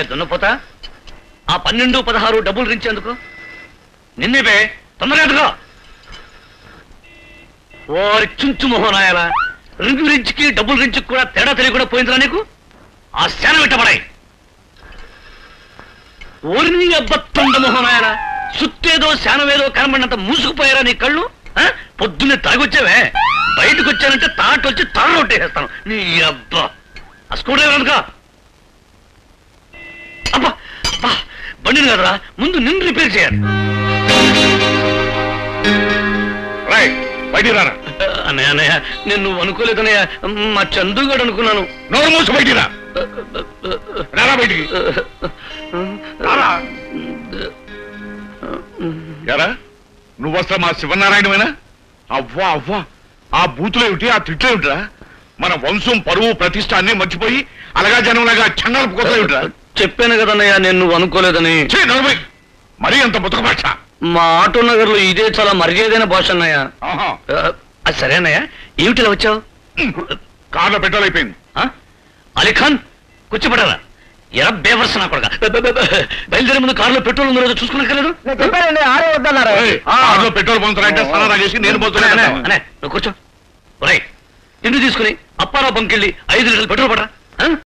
దున్నపోతా ఆ పన్నెండు పదహారు డబ్బులు రించేందుకు నిన్నే బే తొందరగా ఎదుగా ఓరి చుంచు మొహనాయలా రింగు రించుకి డబ్బులు రించుకి కూడా తేడా తెలియకుండా పోయిందిరా నీకు ఆ శాన పెట్టబడాయి ఓరిని అబ్బ తొండ మొహనాయలా సుత్తేదో శానమేదో కనబడినంత మూసుకుపోయారా నీ కళ్ళు ఆ? పొద్దున్నే తాగొచ్చావే బయటకు వచ్చానంటే తాట వచ్చి తాడు రొట్టేస్తాను నీ అబ్బా ఆ స్కూల్ డ్రైవర్ అనుకో అబ్బా అబ్బా బండిని కదరా ముందు నిన్ను రిపేర్ చేయాలి రాయ్ బయటికి రారా అన్నయ్య అన్నయ్య నేను నువ్వు అనుకోలేదన్నయ్య మా చందుగాడు అనుకున్నాను నోరు మూసి బయటికి రా రారా బయటికి రారా ఎరా నువ్వు అసలు మా శివనారాయణమేనా అవ్వా అవ్వా ఆ బూతులు ఏమిటి ఆ తిట్లు ఏమిట్రా మన వంశం పరువు ప్రతిష్ట అన్ని మర్చిపోయి అలగా జనంలాగా చండాలపు కోసం ఏమిట్రా చెప్పాను కదన్నయ్య నేను నువ్వు అనుకోలేదని చే నలభై మరీ అంత ముతక భాష మా ఆటో నగర్ లో ఇదే చాలా మర్యాదైన భాష అన్నయ్య ఆహా. ఆ, అది సరే అన్నయ్య ఏమిటి ఇలా వచ్చావు కార్లో పెట్రోల్ అయిపోయింది ఆ? అలీఖాన్ కూర్చోబడారా ఎరా బేవర్స్ నా కొడక బయలుదేరే ముందు కారులో పెట్రోల్ ఉందో లేదో చూసుకున్నాకలేదు నేను చెప్పానండి ఆరే వద్దన్నారు ఏయ్, కార్లో పెట్రోల్ పొందుతారంటే సరదా చేసి నేను పోతున్నా అనే నువ్వు కూర్చో ఒరేయ్ తిండి తీసుకుని అప్పారావు బంకెళ్ళి ఐదు లీటర్లు పెట్రోల్ పడరా ఆ?